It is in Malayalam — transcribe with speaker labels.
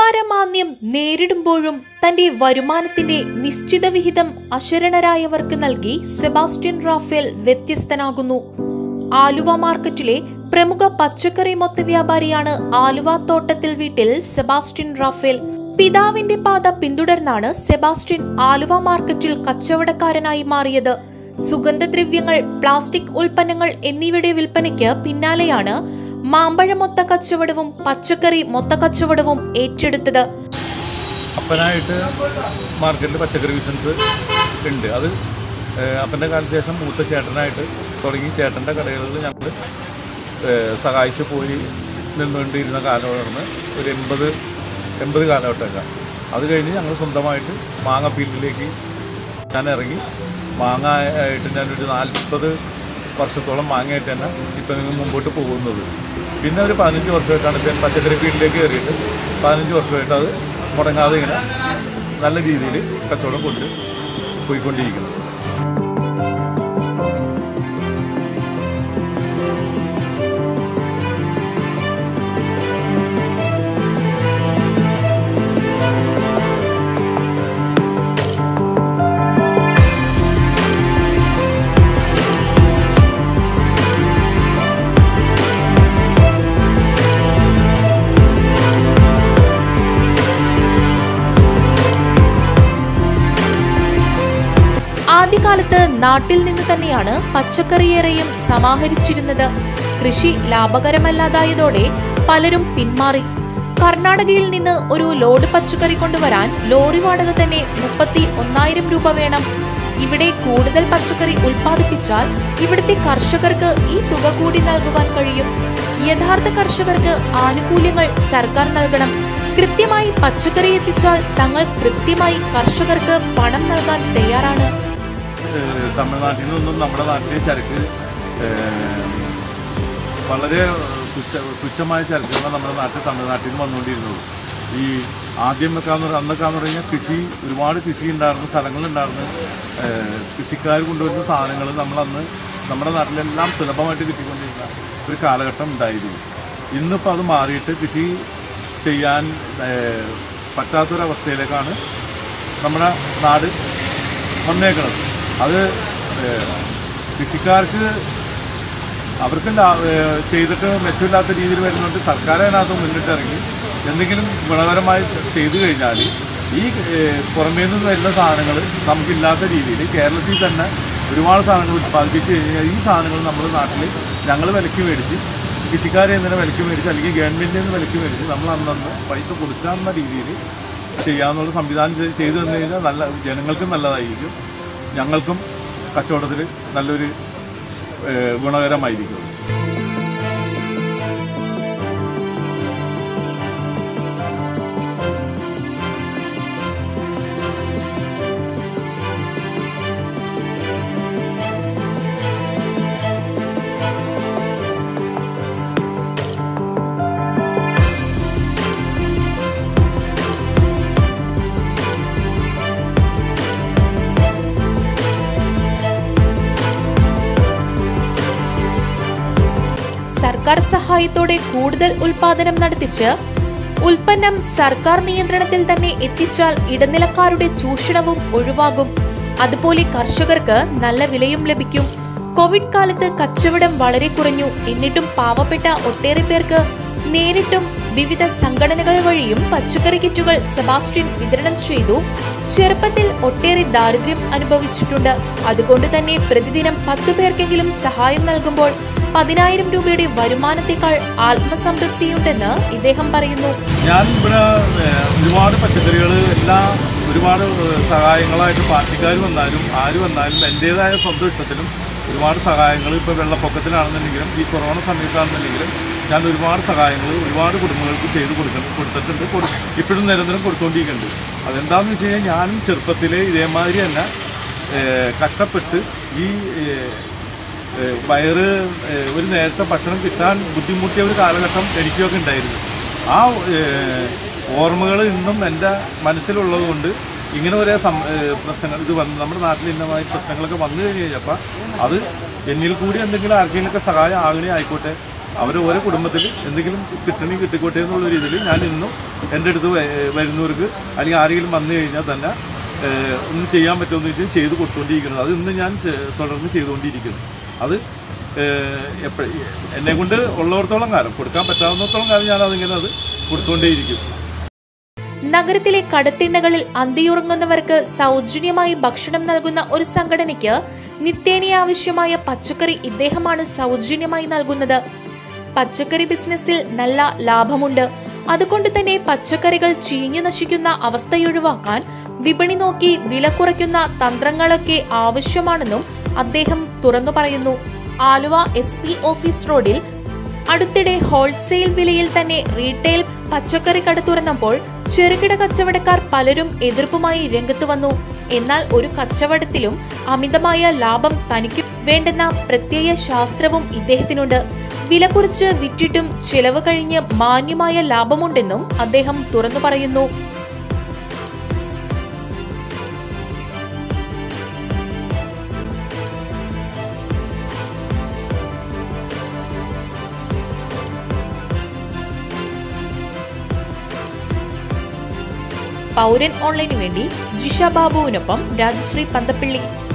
Speaker 1: നിലവാരമാന്യം നേരിടുമ്പോഴും തന്റെ വരുമാനത്തിന്റെ നിശ്ചിത വിഹിതം അശരണരായവർക്ക് നൽകി സെബാസ്റ്റ്യൻ റാഫേൽ വ്യത്യസ്തനാകുന്നു ആലുവ മാർക്കറ്റിലെ പ്രമുഖ പച്ചക്കറി മൊത്ത വ്യാപാരിയാണ് ആലുവ തോട്ടത്തിൽ വീട്ടിൽ സെബാസ്റ്റ്യൻ റാഫേൽ പിതാവിന്റെ പാത പിന്തുടർന്നാണ് സെബാസ്റ്റ്യൻ ആലുവ മാർക്കറ്റിൽ കച്ചവടക്കാരനായി മാറിയത് സുഗന്ധദ്രവ്യങ്ങൾ പ്ലാസ്റ്റിക് ഉൽപ്പന്നങ്ങൾ എന്നിവയുടെ വിൽപ്പനയ്ക്ക് പിന്നാലെയാണ് മാമ്പഴ മൊത്ത കച്ചവടവും പച്ചക്കറി മൊത്ത കച്ചവടവും ഏറ്റെടുത്തത്
Speaker 2: അപ്പനായിട്ട് മാർക്കറ്റിൽ പച്ചക്കറി ബിസിനസ് ഉണ്ട് അത് ഏഹ്, അപ്പൻ്റെ കാലശേഷം മൂത്ത ചേട്ടനായിട്ട് തുടങ്ങി ചേട്ടൻ്റെ കടകളിൽ ഞങ്ങൾ സഹായിച്ചു പോയി നിന്നുകൊണ്ടിരുന്ന കാലമായിരുന്നു ഒരു എൺപത് എൺപത് കാലഘട്ടമൊക്കെ അത് കഴിഞ്ഞ് ഞങ്ങൾ സ്വന്തമായിട്ട് മാങ്ങ ഫീൽഡിലേക്ക് ഞാൻ ഇറങ്ങി മാങ്ങ ആയിട്ട് ഞാനൊരു നാൽപ്പത് വർഷത്തോളം മാങ്ങയായിട്ട് തന്നെ ഇപ്പം നിങ്ങൾ മുമ്പോട്ട് പോകുന്നത് പിന്നെ ഒരു പതിനഞ്ച് വർഷമായിട്ടാണ് ഇപ്പം പച്ചക്കറി ഫീൽഡിലേക്ക് കയറിയിട്ട് പതിനഞ്ച് വർഷമായിട്ട് അത് മുടങ്ങാതെ ഇങ്ങനെ നല്ല രീതിയിൽ കച്ചവടം കൊണ്ട് പോയിക്കൊണ്ടിരിക്കുന്നത്
Speaker 1: ആദ്യകാലത്ത് നാട്ടിൽ നിന്ന് തന്നെയാണ് പച്ചക്കറിയേറെയും സമാഹരിച്ചിരുന്നത് കൃഷി ലാഭകരമല്ലാതായതോടെ പലരും പിന്മാറി കർണാടകയിൽ നിന്ന് ഒരു ലോഡ് പച്ചക്കറി കൊണ്ടുവരാൻ ലോറി വാടക തന്നെ മുപ്പത്തി ഒന്നായിരം രൂപ വേണം ഇവിടെ കൂടുതൽ പച്ചക്കറി ഉൽപ്പാദിപ്പിച്ചാൽ ഇവിടുത്തെ കർഷകർക്ക് ഈ തുക കൂടി നൽകുവാൻ കഴിയും യഥാർത്ഥ കർഷകർക്ക് ആനുകൂല്യങ്ങൾ സർക്കാർ നൽകണം കൃത്യമായി പച്ചക്കറി എത്തിച്ചാൽ തങ്ങൾ കൃത്യമായി കർഷകർക്ക് പണം നൽകാൻ തയ്യാറാണ്
Speaker 2: ഏഹ് തമിഴ്നാട്ടിൽ നിന്നൊന്നും നമ്മുടെ നാട്ടിലെ ചരക്ക് ഏഹ് വളരെ തുച്ഛ തുച്ഛമായ ചരക്കുകളാണ് നമ്മുടെ നാട്ടിൽ തമിഴ്നാട്ടിൽ നിന്ന് വന്നുകൊണ്ടിരുന്നത് ഈ ആദ്യം വെക്കാന്ന് പറഞ്ഞാൽ അന്നൊക്കെയാന്ന് പറഞ്ഞു കഴിഞ്ഞാൽ കൃഷി ഒരുപാട് കൃഷി ഉണ്ടായിരുന്നു സ്ഥലങ്ങളുണ്ടായിരുന്നു ഏഹ് കൃഷിക്കാർ കൊണ്ടുവരുന്ന സാധനങ്ങൾ നമ്മളന്ന് നമ്മുടെ നാട്ടിലെല്ലാം സുലഭമായിട്ട് കിട്ടിക്കൊണ്ടിരുന്ന ഒരു കാലഘട്ടം ഉണ്ടായിരുന്നു ഇന്നിപ്പോൾ അത് മാറിയിട്ട് കൃഷി ചെയ്യാൻ ഏഹ് പറ്റാത്തൊരവസ്ഥയിലേക്കാണ് നമ്മുടെ നാട് വന്നേക്കണത് അത് ഏഹ്, കൃഷിക്കാർക്ക് അവർക്ക് ലാ- ഏഹ്, ചെയ്തിട്ട് മെച്ചമില്ലാത്ത രീതിയിൽ വരുന്നുണ്ട് സർക്കാർ അതിനകത്ത് മുന്നിട്ടിറങ്ങി എന്തെങ്കിലും ഗുണകരമായി ചെയ്തു കഴിഞ്ഞാൽ ഈ ഏഹ്, പുറമേ നിന്ന് വരുന്ന സാധനങ്ങൾ നമുക്കില്ലാത്ത രീതിയിൽ കേരളത്തിൽ തന്നെ ഒരുപാട് സാധനങ്ങൾ ഉത്പാദിപ്പിച്ച് കഴിഞ്ഞാൽ ഈ സാധനങ്ങൾ നമ്മുടെ നാട്ടിൽ ഞങ്ങൾ വിലയ്ക്ക് മേടിച്ച് കൃഷിക്കാരെ എന്തിനെ വിലയ്ക്ക് മേടിച്ച് അല്ലെങ്കിൽ ഗവൺമെൻറ്റിൽ നിന്ന് വിലയ്ക്ക് മേടിച്ച് നമ്മൾ അന്നന്ന് പൈസ കൊടുക്കാവുന്ന രീതിയിൽ ചെയ്യാമെന്നുള്ള സംവിധാനം ചെയ്ത് ചെയ്തു തന്നു കഴിഞ്ഞാൽ നല്ല ജനങ്ങൾക്കും നല്ലതായിരിക്കും ഞങ്ങൾക്കും കച്ചവടത്തിൽ നല്ലൊരു ഏഹ്, ഗുണകരമായിരിക്കും
Speaker 1: സർക്കാർ സഹായത്തോടെ കൂടുതൽ ഉൽപാദനം നടത്തിച്ച് ഉൽപ്പന്നം സർക്കാർ നിയന്ത്രണത്തിൽ തന്നെ എത്തിച്ചാൽ ഇടനിലക്കാരുടെ ചൂഷണവും ഒഴിവാകും അതുപോലെ കർഷകർക്ക് നല്ല വിലയും ലഭിക്കും കോവിഡ് കാലത്ത് കച്ചവടം വളരെ കുറഞ്ഞു എന്നിട്ടും പാവപ്പെട്ട ഒട്ടേറെ പേർക്ക് നേരിട്ടും വിവിധ സംഘടനകൾ വഴിയും പച്ചക്കറി കിറ്റുകൾ സെബാസ്റ്റ്യൻ വിതരണം ചെയ്തു ചെറുപ്പത്തിൽ ഒട്ടേറെ ദാരിദ്ര്യം അനുഭവിച്ചിട്ടുണ്ട് അതുകൊണ്ട് തന്നെ പ്രതിദിനം പത്തു പേർക്കെങ്കിലും സഹായം നൽകുമ്പോൾ പതിനായിരം രൂപയുടെ വരുമാനത്തേക്കാൾ ആത്മസംതൃപ്തിയുണ്ടെന്ന് ഇദ്ദേഹം പറയുന്നു
Speaker 2: ഞാൻ ഇവിടെ ഏഹ്, ഒരുപാട് പച്ചക്കറികൾ എല്ലാം ഒരുപാട് ഏഹ്, സഹായങ്ങളായിട്ട് പാർട്ടിക്കാർ വന്നാലും ആര് വന്നാലും എൻ്റേതായ സ്വന്തം ഇഷ്ടത്തിലും ഒരുപാട് സഹായങ്ങൾ ഇപ്പോൾ വെള്ളപ്പൊക്കത്തിലാണെന്നുണ്ടെങ്കിലും ഈ കൊറോണ സമയത്താണെന്നുണ്ടെങ്കിലും ഞാൻ ഒരുപാട് സഹായങ്ങൾ ഒരുപാട് കുടുംബങ്ങൾക്ക് ചെയ്ത് കൊടുക്ക കൊടുത്തിട്ടുണ്ട് കൊടു ഇപ്പോഴും നിരന്തരം കൊടുത്തുകൊണ്ടിരിക്കുന്നുണ്ട് അതെന്താണെന്ന് വെച്ച് കഴിഞ്ഞാൽ ഞാനും ചെറുപ്പത്തിലേ ഇതേമാതിരി തന്നെ ഏഹ്, കഷ്ടപ്പെട്ട് ഈ ഏഹ്, ഏഹ് വയറ് ഏഹ് ഒരു നേരത്തെ ഭക്ഷണം കിട്ടാൻ ബുദ്ധിമുട്ടിയ ഒരു കാലഘട്ടം എനിക്കൊക്കെ ഉണ്ടായിരുന്നു ആ ഓർമ്മകൾ ഇന്നും എൻ്റെ മനസ്സിലുള്ളത് കൊണ്ട് ഇങ്ങനെ ഒരേ സം ഏഹ് പ്രശ്നങ്ങൾ ഇത് വന്ന് നമ്മുടെ നാട്ടിൽ ഇന്നമായി പ്രശ്നങ്ങളൊക്കെ വന്നു കഴിഞ്ഞ് കഴിഞ്ഞപ്പോൾ അത് എന്നിൽ കൂടി എന്തെങ്കിലും ആർക്കെങ്കിലുമൊക്കെ സഹായം ആകണേ ആയിക്കോട്ടെ അവർ ഓരോ കുടുംബത്തിൽ എന്തെങ്കിലും കിട്ടണി കിട്ടിക്കോട്ടെ എന്നുള്ള രീതിയിൽ ഞാൻ ഇന്നും എൻ്റെ അടുത്ത് വ- വരുന്നവർക്ക് അല്ലെങ്കിൽ ആരെങ്കിലും വന്നു കഴിഞ്ഞാൽ തന്നെ ഏഹ്, ഒന്ന് ചെയ്യാൻ പറ്റുമെന്ന് വെച്ചാൽ ചെയ്ത് കൊടുത്തുകൊണ്ടിരിക്കുന്നത് അത് ഇന്ന് ഞാൻ ചെ- തുടർന്ന് ചെയ്തുകൊണ്ടിരിക്കുന്നു അത് എപ്പോഴും എന്നെ കൊണ്ട് ഉള്ളിടത്തോളം കാലം കൊടുക്കാൻ പറ്റാവുന്നിടത്തോളം കാലം ഞാൻ അതിങ്ങനെ അത് കൊടുത്തുകൊണ്ടേയിരിക്കും
Speaker 1: നഗരത്തിലെ കടത്തിണ്ണകളിൽ അന്തിയുറങ്ങുന്നവർക്ക് സൗജന്യമായി ഭക്ഷണം നൽകുന്ന ഒരു സംഘടനയ്ക്ക് നിത്യേന ആവശ്യമായ പച്ചക്കറി ഇദ്ദേഹമാണ് സൗജന്യമായി നൽകുന്നത് പച്ചക്കറി ബിസിനസ്സിൽ നല്ല ലാഭമുണ്ട് അതുകൊണ്ട് തന്നെ പച്ചക്കറികൾ ചീഞ്ഞു നശിക്കുന്ന അവസ്ഥയൊഴിവാക്കാൻ വിപണി നോക്കി വില കുറയ്ക്കുന്ന തന്ത്രങ്ങളൊക്കെ ആവശ്യമാണെന്നും അദ്ദേഹം തുറന്നു പറയുന്നു ആലുവ എസ് പി ഓഫീസ് റോഡിൽ അടുത്തിടെ ഹോൾസെയിൽ വിലയിൽ തന്നെ റീറ്റെയിൽ പച്ചക്കറി കട തുറന്നപ്പോൾ ചെറുകിട കച്ചവടക്കാർ പലരും എതിർപ്പുമായി രംഗത്തു വന്നു എന്നാൽ ഒരു കച്ചവടത്തിലും അമിതമായ ലാഭം തനിക്ക് വേണ്ടെന്ന പ്രത്യയ ശാസ്ത്രവും ഇദ്ദേഹത്തിനുണ്ട് വില കുറിച്ച് വിറ്റിട്ടും ചിലവ് കഴിഞ്ഞ് മാന്യമായ ലാഭമുണ്ടെന്നും അദ്ദേഹം തുറന്നു പറയുന്നു പൗരൻ ഓൺലൈനു വേണ്ടി ജിഷ ബാബുവിനൊപ്പം രാജശ്രീ പന്തപ്പിള്ളി